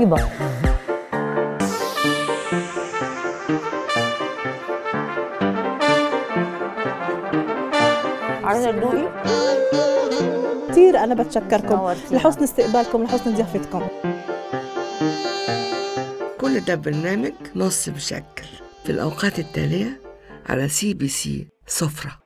طيبه عايزه تدوقي كثير انا بتشكركم نورتينا. لحسن استقبالكم لحسن ضيافتكم كل ده برنامج نص مشكل في الأوقات التالية على سي بي سي سفرة